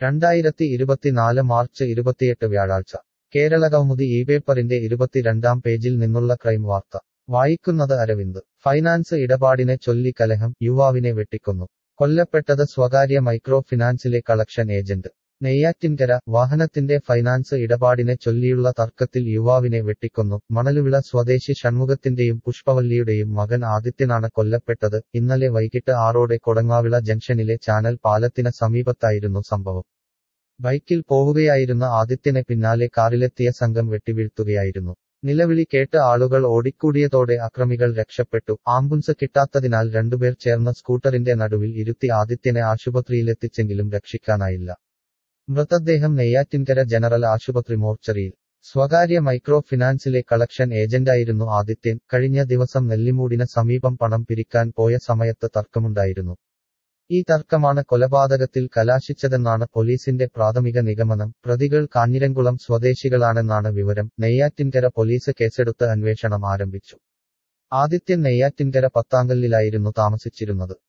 രണ്ടായിരത്തി ഇരുപത്തിനാല് മാർച്ച് ഇരുപത്തിയെട്ട് വ്യാഴാഴ്ച കേരള കൗമുദി ഈ പേപ്പറിന്റെ ഇരുപത്തിരണ്ടാം പേജിൽ നിന്നുള്ള ക്രൈം വാർത്ത വായിക്കുന്നത് അരവിന്ദ് ഫൈനാൻസ് ഇടപാടിനെ ചൊല്ലി കലഹം യുവാവിനെ വെട്ടിക്കൊന്നു കൊല്ലപ്പെട്ടത് സ്വകാര്യ മൈക്രോ ഫിനാൻസിലെ കളക്ഷൻ ഏജന്റ് നെയ്യാറ്റിൻകര വാഹനത്തിന്റെ ഫൈനാൻസ് ഇടപാടിനെ ചൊല്ലിയുള്ള തർക്കത്തിൽ യുവാവിനെ വെട്ടിക്കൊന്നു മണലുവിള സ്വദേശി ഷൺമുഖത്തിന്റെയും പുഷ്പവല്ലിയുടെയും മകൻ ആദിത്യനാണ് കൊല്ലപ്പെട്ടത് ഇന്നലെ വൈകിട്ട് ആറോടെ കൊടങ്ങാവിള ജംഗ്ഷനിലെ ചാനൽ പാലത്തിന് സമീപത്തായിരുന്നു സംഭവം ബൈക്കിൽ പോവുകയായിരുന്ന ആദിത്യനെ പിന്നാലെ കാറിലെത്തിയ സംഘം വെട്ടിവീഴ്ത്തുകയായിരുന്നു നിലവിളി കേട്ട് ആളുകൾ ഓടിക്കൂടിയതോടെ അക്രമികൾ രക്ഷപ്പെട്ടു ആംബുലൻസ് കിട്ടാത്തതിനാൽ രണ്ടുപേർ ചേർന്ന് സ്കൂട്ടറിന്റെ നടുവിൽ ഇരുത്തി ആദിത്യനെ ആശുപത്രിയിലെത്തിച്ചെങ്കിലും രക്ഷിക്കാനായില്ല മൃതദേഹം നെയ്യാറ്റിൻകര ജനറൽ ആശുപത്രി മോർച്ചറിയിൽ സ്വകാര്യ മൈക്രോ ഫിനാൻസിലെ കളക്ഷൻ ഏജന്റായിരുന്നു ആദിത്യൻ കഴിഞ്ഞ ദിവസം നെല്ലിമൂടിന് സമീപം പണം പിരിക്കാൻ പോയ സമയത്ത് തർക്കമുണ്ടായിരുന്നു ഈ തർക്കമാണ് കൊലപാതകത്തിൽ കലാശിച്ചതെന്നാണ് പോലീസിന്റെ പ്രാഥമിക നിഗമനം പ്രതികൾ കാഞ്ഞിരംകുളം സ്വദേശികളാണെന്നാണ് വിവരം നെയ്യാറ്റിൻകര പോലീസ് കേസെടുത്ത് അന്വേഷണം ആരംഭിച്ചു ആദിത്യൻ നെയ്യാറ്റിൻകര പത്താങ്കല്ലിലായിരുന്നു താമസിച്ചിരുന്നത്